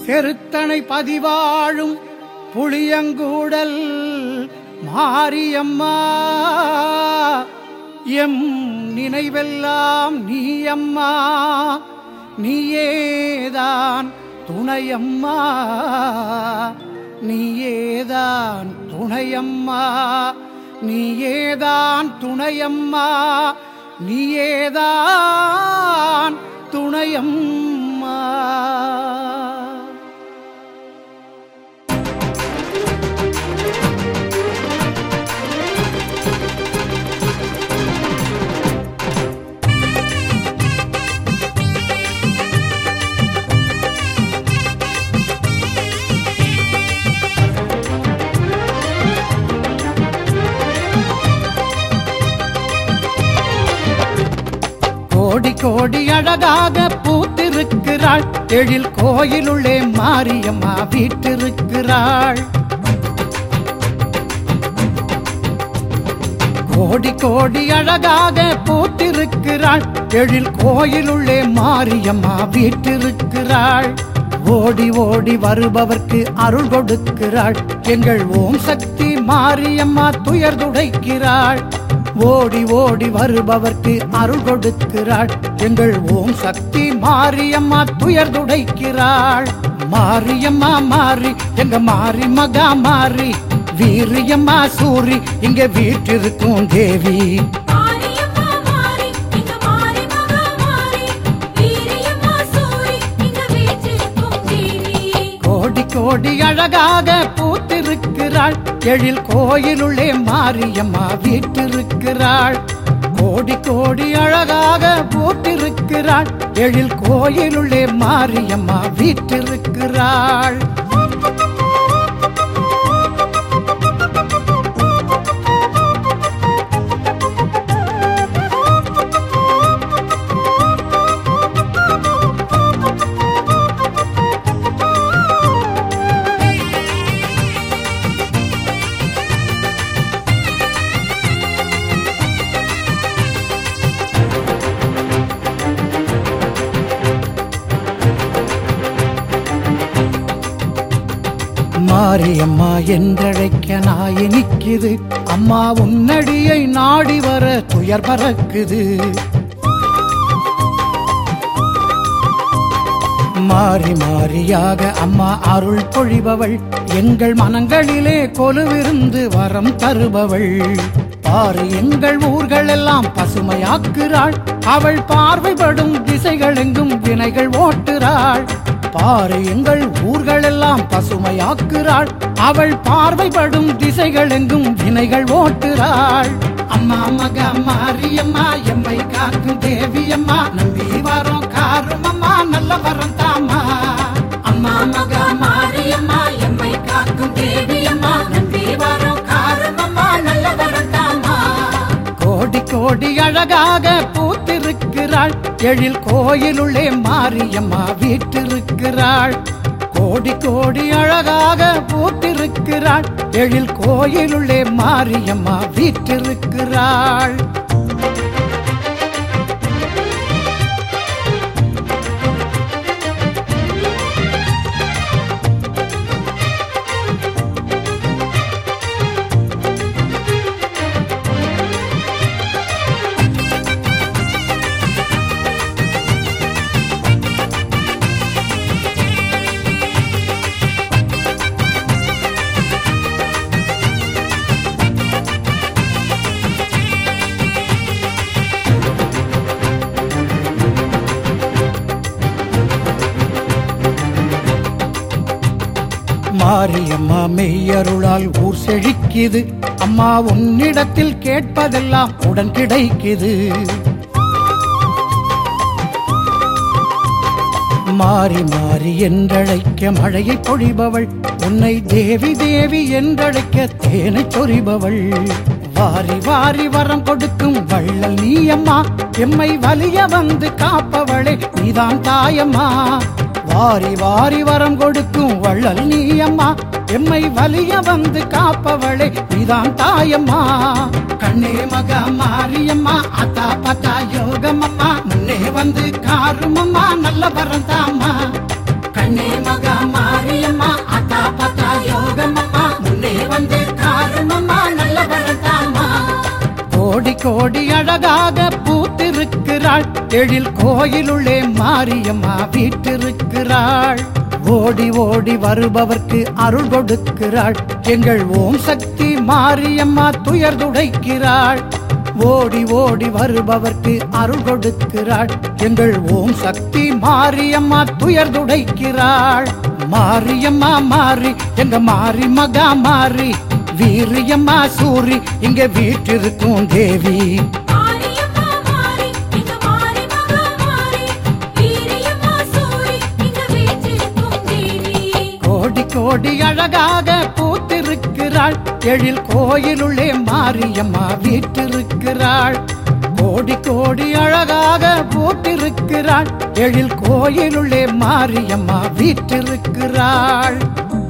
பெருத்தனை பதிவாழும் புளியங்கூடல் மாரியம்மா எம் நினைவெல்லாம் நீயம்மா நீயேதான் துணையம்மா நீயேதான் துணையம்மா நீயேதான் துணையம்மா நீயேதான் துணையம்மா கோடி கோடி அழகாக பூத்திருக்கிறாள் எழில் கோயிலுள்ளே மாரியம்மா வீட்டிருக்கிறாள் கோடி கோடி அழகாக பூத்திருக்கிறாள் எழில் கோயிலுள்ளே மாரியம்மா வீட்டிருக்கிறாள் ஓடி ஓடி வருபவர்க்கு அருள் கொடுக்கிறாள் எங்கள் ஓம் சக்தி மாரியம்மா துயர் துடைக்கிறாள் ஓடி ஓடி வருபவர்க்கு அருள் கொடுக்கிறாள் எங்கள் ஓம் சக்தி மாரியம்மா துயர் துடைக்கிறாள் மாரியம்மா மாறி எங்க மாறி மகா மாறி வீரியம்மா சூரி இங்க வீட்டிருக்கும் தேவி மாரியம்மா மாறி இங்க மாறி மகா மாறி வீரியம்மா சூரி இங்க வீற்றிருக்கும் தேவி கோடி கோடி அழகாக பூத்திருக்கிறாள் எழில் கோயிலுள்ளே மாரியம்மா வீட்டிருக்கிறாள் கோடி கோடி அழகாக பூத்திருக்கிறாள் எழில் கோயிலுள்ளே மாரியம்மா வீட்டிருக்கிறாள் மாரியம்மா என்றழைக்க நாய் நிக்குது அம்மா உன்னடியை நாடி வர துயர் பறக்குது மாறி மாறியாக அம்மா அருள் பொழிபவள் எங்கள் மனங்களிலே கொலுவிருந்து வரம் தருபவள் பாரு எங்கள் ஊர்கள் எல்லாம் பசுமையாக்குறாள் அவள் பார்வைப்படும் திசைகள் எங்கும் வினைகள் ஓட்டுறாள் பாரு எங்கள் ஊர்கள் எல்லாம் பசுமையாக்குறாள் அவள் பார்வைப்படும் திசைகள் எங்கும் வினைகள் ஓட்டுறாள் அம்மா மக மாரியம்மா எம்மை காக்கும் தேவியம்மா நம்பி வரோம் காரும் அம்மா நல்ல வரம் தாமா அம்மா மக மாரியம்மா எம்மை காக்கும் தேவியம்மா நம்பி வரோம் காரும் அம்மா நல்ல வரம் தாமா கோடி கோடி அழகாக பூத்திருக்கிறாள் எழில் கோயிலுள்ளே மாரியம்மா வீட்டிருக்கிறாள் கோடி கோடி அழகாக பூத்திருக்கிறாள் எழில் கோயிலுள்ளே மாரியம்மா வீட்டிருக்கிறாள் மாரியம்மா மெய்யருளால் ஊர் செழிக்குது அம்மா உன்னிடத்தில் கேட்பதெல்லாம் உடன் கிடைக்குது மாறி மாறி என்றழைக்க மழையை பொழிபவள் உன்னை தேவி தேவி என்றழைக்க தேனை சொரிபவள் வாரி வாரி வரம் கொடுக்கும் வள்ளல் நீயம்மா எம்மை வலிய வந்து காப்பவளே நீதான் தாயம்மா வாரி வாரி வரம் கொடுக்கும் வள்ளல் நீயம்மா எம்மை வலிய வந்து காப்பவளே நீதான் தாயம்மா கண்ணே மக மாரியம்மா அத்தா பத்தா யோகமம்மா முன்னே வந்து காருமம்மா நல்ல வரம் தாம்மா கண்ணே மக கோடி அழகாக பூத்திருக்கிறாள் எழில் கோயிலுள்ளே மாரியம்மா வீற்றிருக்கிறாள் ஓடி ஓடி வருபவர்க்கு அருள் கொடுக்கிறாள் எங்கள் ஓம் சக்தி மாரியம்மா துயர் துடைக்கிறாள் ஓடி ஓடி வருபவர்க்கு அருள் கொடுக்கிறாள் எங்கள் ஓம் சக்தி மாரியம்மா துயர் துடைக்கிறாள் மாரியம்மா மாறி எங்க மாரி மகா மாறி வீரியம்மா சூரி இங்க வீற்றிருக்கும் தேவி மாரியம்மா மாறி இங்க மாறி மகா மாறி வீரியம்மா சூரி இங்க வீற்றிருக்கும் தேவி கோடி கோடி அழகாக பூத்திருக்கிறாள் எழில் கோயிலுள்ளே மாரியம்மா வீற்றிருக்கிறாள் கோடி கோடி அழகாக பூத்திருக்கிறாள் எழில் கோயிலுள்ளே மாரியம்மா வீற்றிருக்கிறாள்